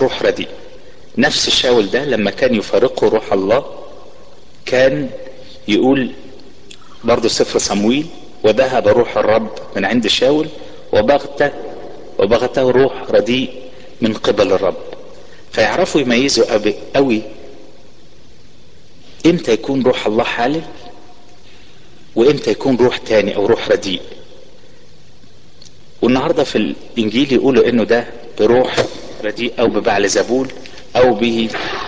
روح رديء نفس شاول ده لما كان يفارقه روح الله كان يقول برضه سفر صمويل وذهب روح الرب من عند شاول وبغته وبغته روح رديء من قبل الرب فيعرفوا يميزوا قوي, قوي امتى يكون روح الله حالل وامتى يكون روح تاني او روح رديء والنهاردة في الانجيل يقولوا انه ده بروح رديء او ببعل زبول او به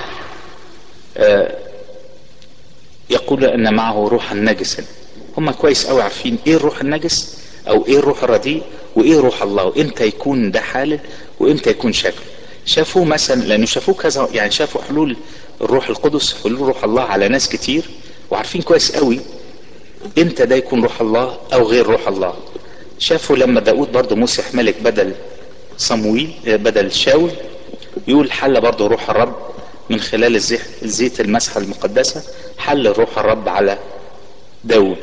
آه يقول ان معه روحا نجسا هم كويس قوي عارفين ايه الروح النجس او ايه الروح الرديء وايه روح الله وامتى يكون ده حالل وامتى يكون شكل شافوه مثلا لانه شافوه كذا يعني شافوا حلول الروح القدس حلول روح الله على ناس كتير وعارفين كويس قوي امتى ده يكون روح الله او غير روح الله شافوا لما داود برضه مسح ملك بدل صمويل بدل شاول يقول حل برضه روح الرب من خلال الزيت, الزيت المسحة المقدسة حل روح الرب على داود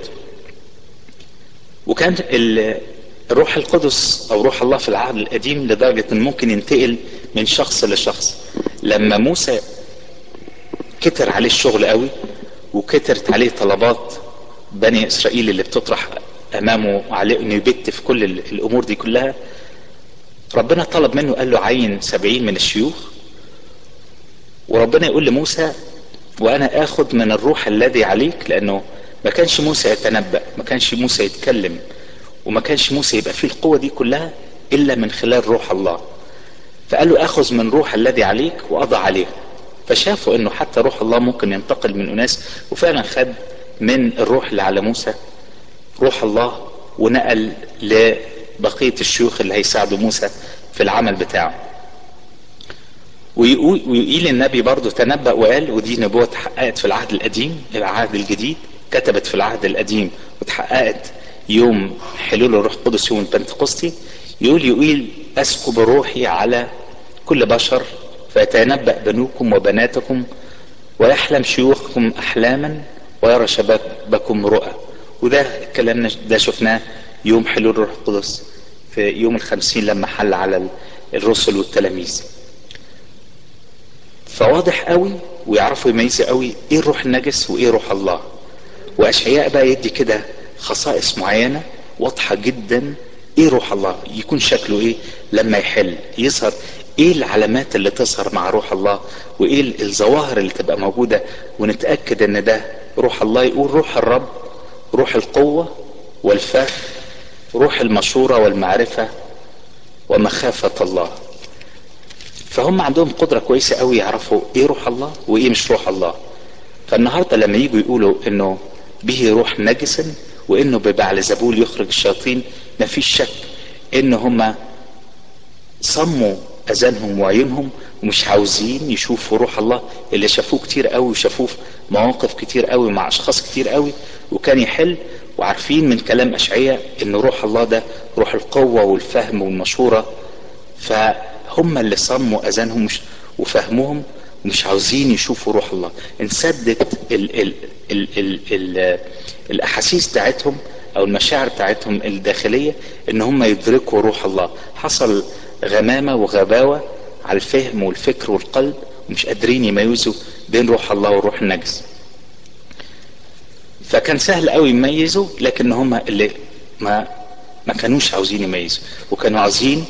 وكان الروح القدس او روح الله في العهد القديم لدرجة ان ممكن ينتقل من شخص لشخص لما موسى كتر عليه الشغل قوي وكترت عليه طلبات بني اسرائيل اللي بتطرح امامه وعليه انه يبت في كل الامور دي كلها ربنا طلب منه قال له عين سبعين من الشيوخ وربنا يقول لموسى وانا اخذ من الروح الذي عليك لانه ما كانش موسى يتنبأ ما كانش موسى يتكلم وما كانش موسى يبقى فيه القوة دي كلها الا من خلال روح الله فقال له اخذ من روح الذي عليك واضع عليه فشافوا انه حتى روح الله ممكن ينتقل من اناس وفعلا خد من الروح اللي على موسى روح الله ونقل لبقية الشيوخ اللي هيساعدوا موسى في العمل بتاعه ويقول النبي برضه تنبأ وقال ودي نبوة اتحققت في العهد القديم العهد الجديد كتبت في العهد القديم واتحققت يوم حلول الروح القدس يوم البنتقسطي يقول يقول اسكب روحي على كل بشر فيتنبأ بنوكم وبناتكم ويحلم شيوخكم احلاما ويرى شبابكم رؤى وده الكلام ده شفناه يوم حلول الروح القدس في يوم الخمسين لما حل على الرسل والتلاميذ فواضح قوي ويعرفوا يميزوا قوي ايه الروح النجس وايه روح الله واشعياء بقى يدي كده خصائص معينة واضحة جدا ايه روح الله يكون شكله ايه لما يحل يظهر ايه العلامات اللي تظهر مع روح الله وايه الظواهر اللي تبقى موجودة ونتأكد ان ده روح الله يقول روح الرب روح القوة والفهم روح المشورة والمعرفة ومخافة الله فهم عندهم قدرة كويسة قوي يعرفوا ايه روح الله وايه مش روح الله فالنهاردة لما يجوا يقولوا انه به روح نجس وانه ببعل زبول يخرج الشياطين مفيش شك ان هم صموا اذانهم وعيونهم ومش عاوزين يشوفوا روح الله اللي شافوه كتير قوي وشافوه في مواقف كتير قوي مع اشخاص كتير قوي وكان يحل وعارفين من كلام اشعياء ان روح الله ده روح القوة والفهم والمشورة فهم اللي صموا اذانهم وفهمهم ومش عاوزين يشوفوا روح الله انسدت ال ال ال ال ال الاحاسيس بتاعتهم او المشاعر بتاعتهم الداخلية ان هم يدركوا روح الله حصل غمامة وغباوة على الفهم والفكر والقلب ومش قادرين يميزوا بين روح الله والروح النجس فكان سهل قوي يميزوا لكن هم اللي ما ما كانوش عاوزين يميزوا وكانوا عاوزين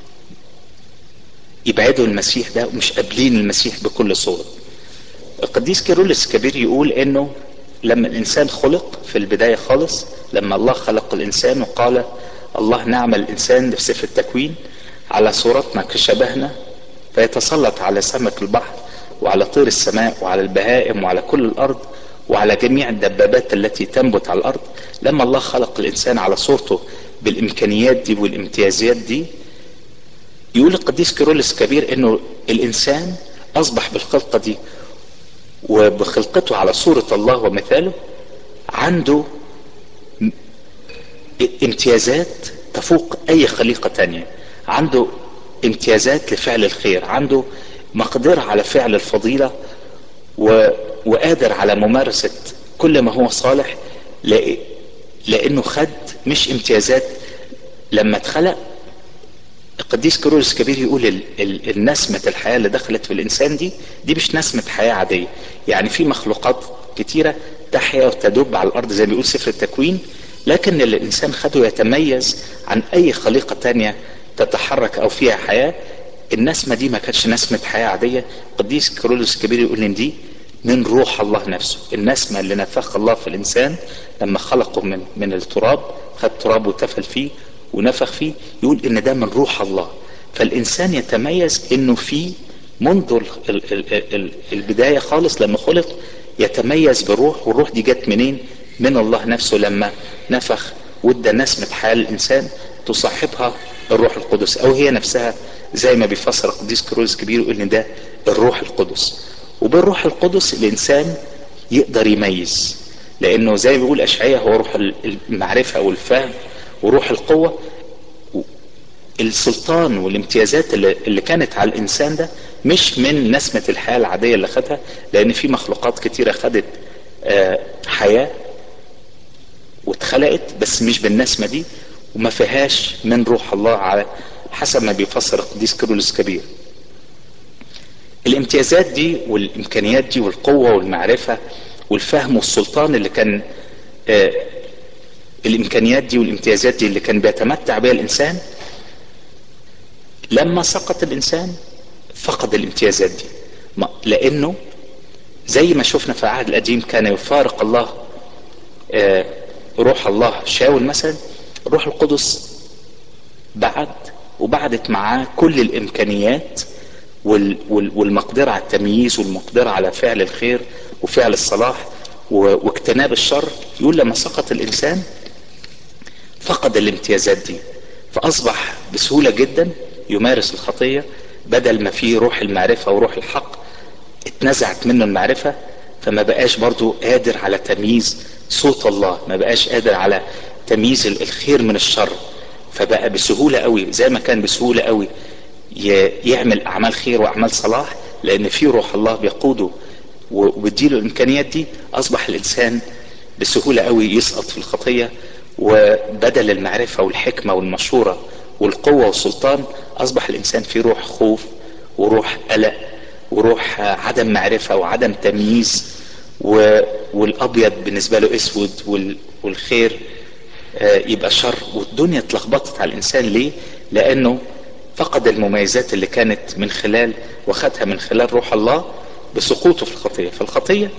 يبعدوا المسيح ده ومش قابلين المسيح بكل صورة القديس كيرولس كبير يقول انه لما الانسان خلق في البداية خالص لما الله خلق الانسان وقال الله نعمل الانسان في سفر التكوين على صورتنا كشبهنا فيتسلط على سمك البحر وعلى طير السماء وعلى البهائم وعلى كل الارض وعلى جميع الدبابات التي تنبت على الارض لما الله خلق الانسان على صورته بالامكانيات دي والامتيازات دي يقول القديس كيرولس كبير انه الانسان اصبح بالخلقة دي وبخلقته على صورة الله ومثاله عنده امتيازات تفوق اي خليقة تانية عنده امتيازات لفعل الخير عنده مقدرة على فعل الفضيلة و... وقادر على ممارسة كل ما هو صالح لانه خد مش امتيازات لما اتخلق القديس كيرلس كبير يقول ال ال النسمة الحياة اللي دخلت في الإنسان دي دي مش نسمة حياة عادية يعني في مخلوقات كتيرة تحيا وتدب على الأرض زي ما بيقول سفر التكوين لكن اللي الإنسان خده يتميز عن أي خليقة تانية تتحرك أو فيها حياة النسمة دي ما كانتش نسمة حياة عادية القديس كيرلس كبير يقول إن دي من روح الله نفسه النسمة اللي نفخ الله في الإنسان لما خلقه من من التراب خد تراب وتفل فيه ونفخ فيه يقول ان ده من روح الله فالانسان يتميز انه في منذ ال ال ال ال البداية خالص لما خلق يتميز بروح والروح دي جت منين من الله نفسه لما نفخ وادى نسمة حياة الانسان تصاحبها الروح القدس او هي نفسها زي ما بيفسر القديس كروز كبير يقول ان ده الروح القدس وبالروح القدس الانسان يقدر يميز لانه زي ما بيقول اشعياء هو روح المعرفة والفهم وروح القوة السلطان والامتيازات اللي, اللي كانت على الانسان ده مش من نسمة الحياة العادية اللي خدها لان في مخلوقات كتيرة خدت آه حياة واتخلقت بس مش بالنسمة دي وما فيهاش من روح الله على حسب ما بيفسر القديس كيرلس كبير الامتيازات دي والامكانيات دي والقوة والمعرفة والفهم والسلطان اللي كان آه الامكانيات دي والامتيازات دي اللي كان بيتمتع بها الانسان لما سقط الانسان فقد الامتيازات دي لانه زي ما شفنا في العهد القديم كان يفارق الله آه روح الله شاول مثلا الروح القدس بعد وبعدت معاه كل الامكانيات والمقدرة على التمييز والمقدرة على فعل الخير وفعل الصلاح واجتناب الشر يقول لما سقط الانسان فقد الامتيازات دي فاصبح بسهولة جدا يمارس الخطية بدل ما فيه روح المعرفة وروح الحق اتنزعت منه المعرفة فما بقاش برضو قادر على تمييز صوت الله ما بقاش قادر على تمييز الخير من الشر فبقى بسهولة قوي زي ما كان بسهولة قوي يعمل اعمال خير واعمال صلاح لان في روح الله بيقوده وبيديله الامكانيات دي اصبح الانسان بسهولة قوي يسقط في الخطية وبدل المعرفة والحكمة والمشورة والقوة والسلطان اصبح الانسان في روح خوف وروح قلق وروح عدم معرفة وعدم تمييز والابيض بالنسبة له اسود والخير يبقى شر والدنيا اتلخبطت على الانسان ليه لانه فقد المميزات اللي كانت من خلال واخدها من خلال روح الله بسقوطه في الخطية فالخطية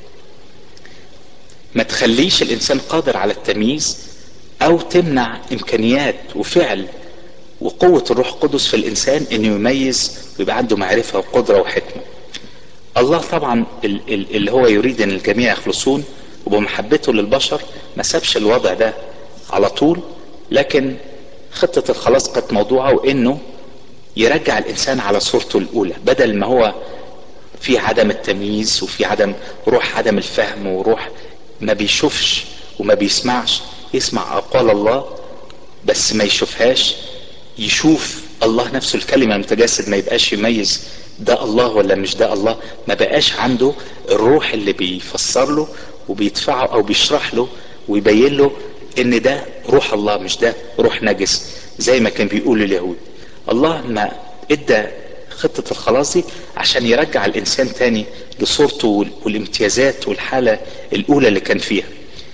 ما تخليش الانسان قادر على التمييز او تمنع امكانيات وفعل وقوة الروح القدس في الانسان انه يميز ويبقى عنده معرفة وقدرة وحكمة الله طبعا اللي هو يريد ان الجميع يخلصون وبمحبته للبشر ما سابش الوضع ده على طول لكن خطة الخلاص كانت موضوعه وانه يرجع الانسان على صورته الاولى بدل ما هو في عدم التمييز وفي عدم روح عدم الفهم وروح ما بيشوفش وما بيسمعش يسمع اقوال الله بس ما يشوفهاش يشوف الله نفسه الكلمة المتجسد ما يبقاش يميز ده الله ولا مش ده الله ما بقاش عنده الروح اللي بيفسر له وبيدفعه او بيشرح له ويبين له ان ده روح الله مش ده روح نجس زي ما كان بيقول اليهود الله ما ادى خطة الخلاص دي عشان يرجع الانسان تاني لصورته والامتيازات والحالة الاولى اللي كان فيها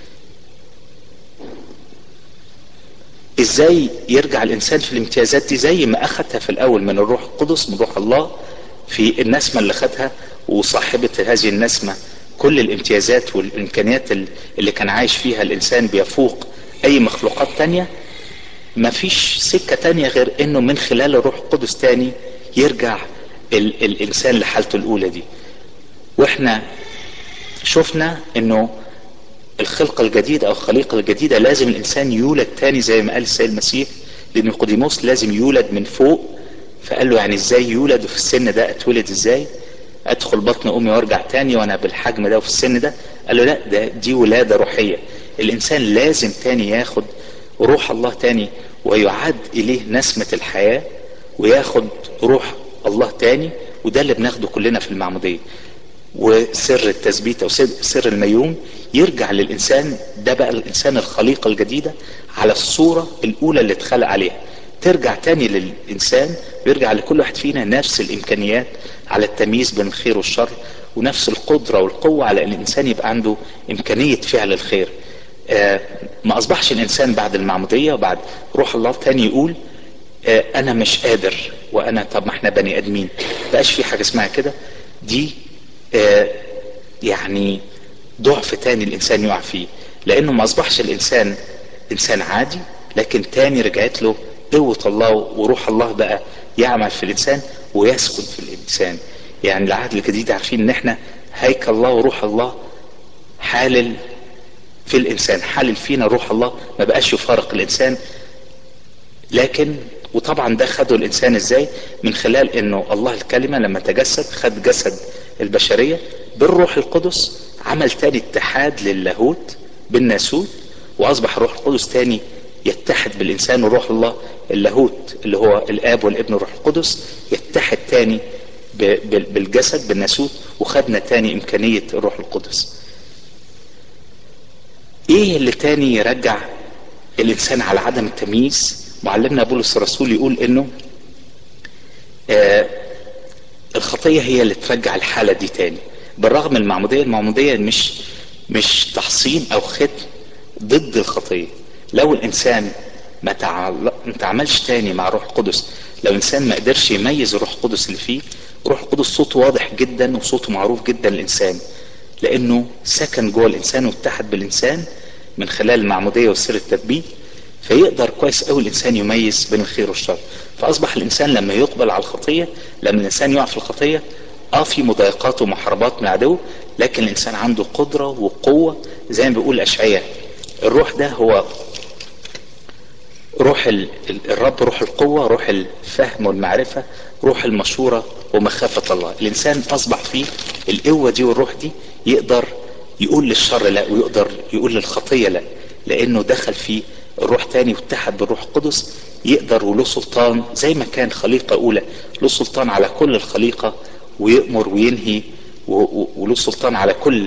ازاي يرجع الانسان في الامتيازات دي زي ما اخدها في الاول من الروح القدس من روح الله في النسمة اللي خدها وصاحبة هذه النسمة كل الامتيازات والامكانيات اللي كان عايش فيها الانسان بيفوق اي مخلوقات تانية مفيش سكة تانية غير انه من خلال الروح القدس تاني يرجع ال الانسان لحالته الاولى دي واحنا شفنا انه الخلقة الجديدة او الخليقة الجديدة لازم الانسان يولد تاني زي ما قال السيد المسيح لنيقوديموس لازم يولد من فوق فقال له يعني ازاي يولد في السن ده اتولد ازاي ادخل بطن امي وارجع تاني وانا بالحجم ده وفي السن ده قال له لا ده دي ولادة روحية الانسان لازم تاني ياخد روح الله تاني ويعاد اليه نسمة الحياة وياخد روح الله تاني وده اللي بناخده كلنا في المعمودية وسر التثبيت او سر الميوم يرجع للانسان ده بقى الانسان الخليقة الجديدة على الصورة الاولى اللي اتخلق عليها ترجع تاني للإنسان ويرجع لكل واحد فينا نفس الإمكانيات على التمييز بين الخير والشر ونفس القدرة والقوة على أن الإنسان يبقى عنده إمكانية فعل الخير آه ما أصبحش الإنسان بعد المعمودية وبعد روح الله تاني يقول آه أنا مش قادر وأنا طب ما احنا بني آدمين بقاش في حاجة اسمها كده دي آه يعني ضعف تاني الإنسان يقع فيه لأنه ما أصبحش الإنسان إنسان عادي لكن تاني رجعت له قوة الله وروح الله بقى يعمل في الإنسان ويسكن في الإنسان يعني العهد الجديد عارفين إن إحنا هيكل الله وروح الله حالل في الإنسان حالل فينا روح الله ما بقاش يفارق الإنسان لكن وطبعا ده خده الإنسان إزاي من خلال إنه الله الكلمة لما تجسد خد جسد البشرية بالروح القدس عمل تاني اتحاد للاهوت بالناسوت واصبح الروح القدس تاني يتحد بالانسان وروح الله اللاهوت اللي هو الاب والابن والروح القدس يتحد تاني بالجسد بالناسوت وخدنا تاني امكانية الروح القدس ايه اللي تاني يرجع الانسان على عدم التمييز معلمنا بولس الرسول يقول انه آه الخطية هي اللي ترجع الحالة دي تاني بالرغم من المعمودية المعمودية مش مش تحصين او ختم ضد الخطية لو الانسان ما تعملش تاني مع روح القدس لو الانسان ما قدرش يميز الروح القدس اللي فيه روح القدس صوته واضح جدا وصوته معروف جدا للانسان لانه سكن جوه الانسان واتحد بالانسان من خلال المعمودية وسر التثبيت فيقدر كويس قوي الانسان يميز بين الخير والشر فاصبح الانسان لما يقبل على الخطية لما الانسان يقع في الخطية اه في مضايقات ومحاربات من العدو لكن الانسان عنده قدرة وقوة زي ما بيقول اشعياء الروح ده هو روح الرب روح القوة روح الفهم والمعرفة روح المشورة ومخافة الله الانسان اصبح فيه القوة دي والروح دي يقدر يقول للشر لا ويقدر يقول للخطية لا لانه دخل فيه الروح تاني واتحد بالروح القدس يقدر وله سلطان زي ما كان خليقة اولى له سلطان على كل الخليقة ويأمر وينهي وله سلطان على كل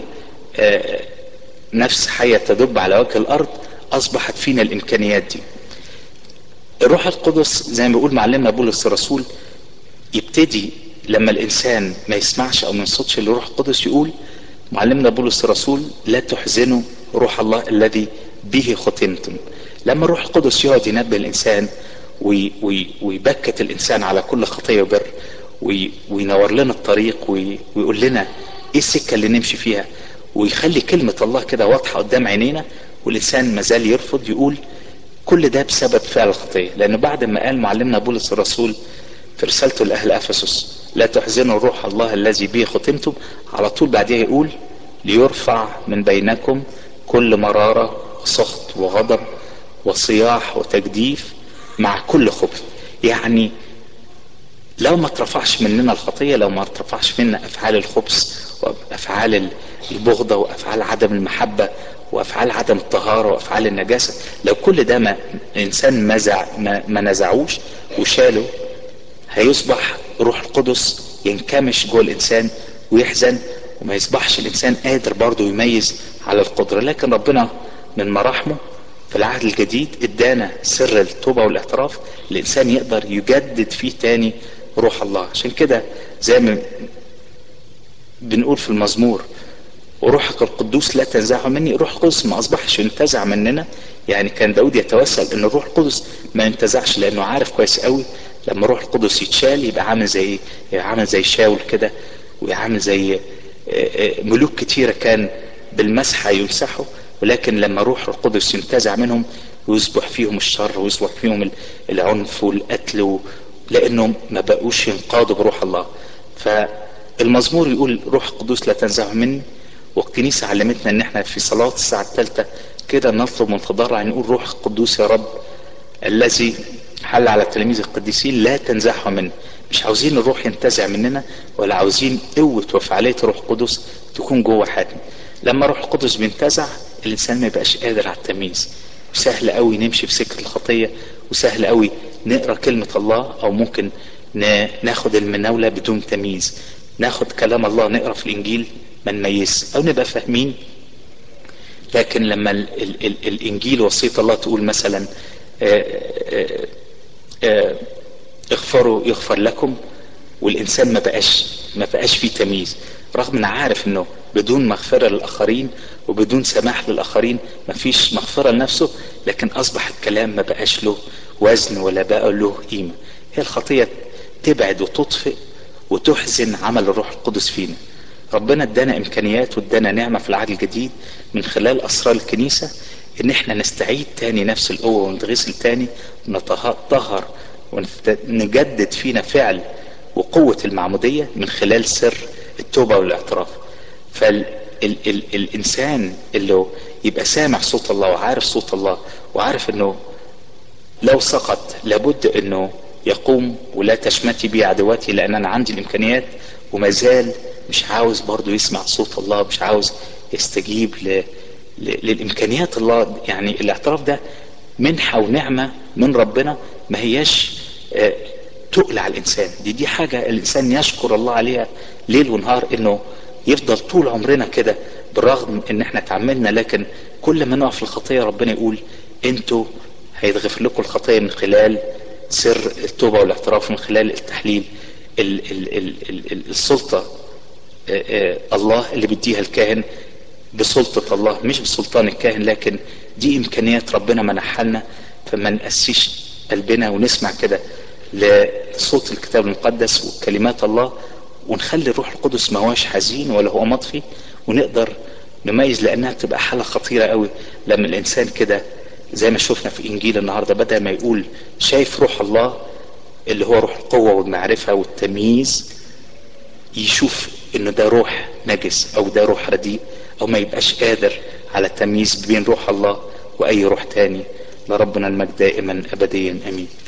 نفس حية تدب على وجه الارض اصبحت فينا الامكانيات دي الروح القدس زي ما بيقول معلمنا بولس الرسول يبتدي لما الانسان ما يسمعش او ما ينصتش للروح القدس يقول معلمنا بولس الرسول لا تحزنوا روح الله الذي به ختمتم لما الروح القدس يقعد ينبه الانسان وي وي ويبكت الانسان على كل خطيه وبر وي وينور لنا الطريق ويقول لنا ايه السكه اللي نمشي فيها ويخلي كلمه الله كده واضحه قدام عينينا والانسان ما زال يرفض يقول كل ده بسبب فعل الخطيه لانه بعد ما قال معلمنا بولس الرسول في رسالته لاهل افسس لا تحزنوا روح الله الذي به ختمتم على طول بعدها يقول ليرفع من بينكم كل مراره وسخط وغضب وصياح وتجديف مع كل خبث يعني لو ما اترفعش مننا الخطية لو ما اترفعش منا افعال الخبث وافعال البغضة وافعال عدم المحبة وافعال عدم الطهارة وافعال النجاسة لو كل ده ما الانسان مزع ما, ما نزعوش وشاله هيصبح روح القدس ينكمش جوه الانسان ويحزن وما يصبحش الانسان قادر برضه يميز على القدرة لكن ربنا من مراحمه في العهد الجديد ادانا سر التوبة والاعتراف الانسان يقدر يجدد فيه تاني روح الله عشان كده زي ما بنقول في المزمور وروحك القدوس لا تنزعه مني روح القدس ما اصبحش ينتزع مننا يعني كان داود يتوسل ان الروح القدس ما ينتزعش لانه عارف كويس قوي لما الروح القدس يتشال يبقى عامل زي يبقى عامل زي شاول كده ويعمل زي ملوك كتيرة كان بالمسحة يمسحوا ولكن لما روح القدس ينتزع منهم ويصبح فيهم الشر ويصبح فيهم العنف والقتل و... لانهم ما بقوش ينقادوا بروح الله فالمزمور يقول روح القدوس لا تنزعه مني والكنيسة علمتنا ان احنا في صلاة الساعة الثالثة كده نطلب من تضرع نقول روح القدوس يا رب الذي حل على التلاميذ القديسين لا تنزعه مني مش عاوزين الروح ينتزع مننا ولا عاوزين قوة وفعالية الروح القدس تكون جوه حياتنا لما الروح القدس بينتزع الانسان ما يبقاش قادر على التمييز سهل قوي نمشي في سكة الخطية وسهل قوي نقرا كلمة الله او ممكن ناخد المناولة بدون تمييز ناخد كلام الله نقرا في الانجيل ما نميز او نبقى فاهمين لكن لما ال ال ال الانجيل وصية الله تقول مثلا آآ آآ اه اغفروا يغفر لكم والانسان ما بقاش ما بقاش فيه تمييز رغم ان عارف انه بدون مغفرة للاخرين وبدون سماح للاخرين ما فيش مغفرة لنفسه لكن اصبح الكلام ما بقاش له وزن ولا بقى له قيمة هي الخطية تبعد وتطفئ وتحزن عمل الروح القدس فينا ربنا ادانا امكانيات وادانا نعمة في العهد الجديد من خلال اسرار الكنيسة ان احنا نستعيد تاني نفس القوة ونتغسل تاني ونتطهر ونجدد فينا فعل وقوة المعمودية من خلال سر التوبة والاعتراف فالإنسان اللي يبقى سامع صوت الله وعارف صوت الله وعارف انه لو سقط لابد انه يقوم ولا تشمتي بي عدواتي لان انا عندي الامكانيات وما زال مش عاوز برضو يسمع صوت الله مش عاوز يستجيب ل... ل... للامكانيات الله يعني الاعتراف ده منحة ونعمة من ربنا ما هياش آه تقل على الانسان دي دي حاجة الانسان يشكر الله عليها ليل ونهار انه يفضل طول عمرنا كده بالرغم ان احنا تعملنا لكن كل ما نقع في الخطية ربنا يقول انتوا هيتغفر لكم الخطية من خلال سر التوبة والاعتراف من خلال التحليل ال ال ال ال ال السلطة آآ آآ الله اللي بيديها الكاهن بسلطة الله مش بسلطان الكاهن لكن دي امكانيات ربنا منحها لنا فما نقسيش قلبنا ونسمع كده لصوت الكتاب المقدس وكلمات الله ونخلي الروح القدس ما هواش حزين ولا هو مطفي ونقدر نميز لانها بتبقى حالة خطيرة قوي لما الانسان كده زي ما شفنا في انجيل النهاردة بدل ما يقول شايف روح الله اللي هو روح القوة والمعرفة والتمييز يشوف ان ده روح نجس او ده روح رديء او ما يبقاش قادر على التمييز بين روح الله واي روح تاني لربنا المجد دائما ابديا امين